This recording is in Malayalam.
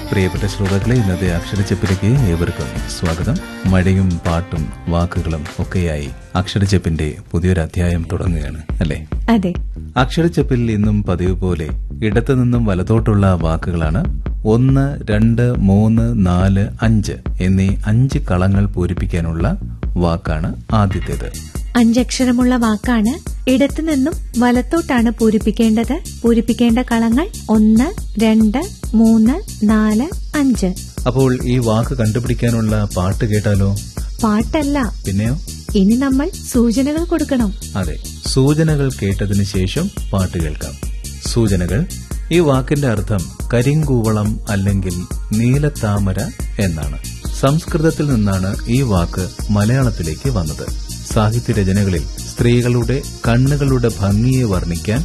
പ്രിയപ്പെട്ട ശ്രോതാക്കളെ ഇന്നത്തെ അക്ഷരച്ചെപ്പിലേക്ക് ഏവർക്കും സ്വാഗതം മഴയും പാട്ടും വാക്കുകളും ഒക്കെയായി അക്ഷരച്ചെപ്പിന്റെ പുതിയൊരു അധ്യായം തുടങ്ങുകയാണ് അല്ലേ അതെ അക്ഷരച്ചെപ്പിൽ ഇന്നും പതിവ് പോലെ ഇടത്തു നിന്നും വലത്തോട്ടുള്ള വാക്കുകളാണ് ഒന്ന് രണ്ട് മൂന്ന് നാല് അഞ്ച് എന്നീ അഞ്ച് കളങ്ങൾ പൂരിപ്പിക്കാനുള്ള വാക്കാണ് ആദ്യത്തേത് അഞ്ചക്ഷരമുള്ള വാക്കാണ് ഇടത്തു നിന്നും വലത്തോട്ടാണ് പൂരിപ്പിക്കേണ്ടത് പൂരിപ്പിക്കേണ്ട കളങ്ങൾ ഒന്ന് രണ്ട് മൂന്ന് നാല് അഞ്ച് അപ്പോൾ ഈ വാക്ക് കണ്ടുപിടിക്കാനുള്ള പാട്ട് കേട്ടാലോ പാട്ടല്ല പിന്നെയോ ഇനി നമ്മൾ സൂചനകൾ കൊടുക്കണം അതെ സൂചനകൾ കേട്ടതിന് ശേഷം പാട്ട് കേൾക്കാം സൂചനകൾ ഈ വാക്കിന്റെ അർത്ഥം കരിങ്കൂവളം അല്ലെങ്കിൽ നീലത്താമര എന്നാണ് സംസ്കൃതത്തിൽ നിന്നാണ് ഈ വാക്ക് മലയാളത്തിലേക്ക് വന്നത് സാഹിത്യരചനകളിൽ സ്ത്രീകളുടെ കണ്ണുകളുടെ ഭംഗിയെ വർണ്ണിക്കാൻ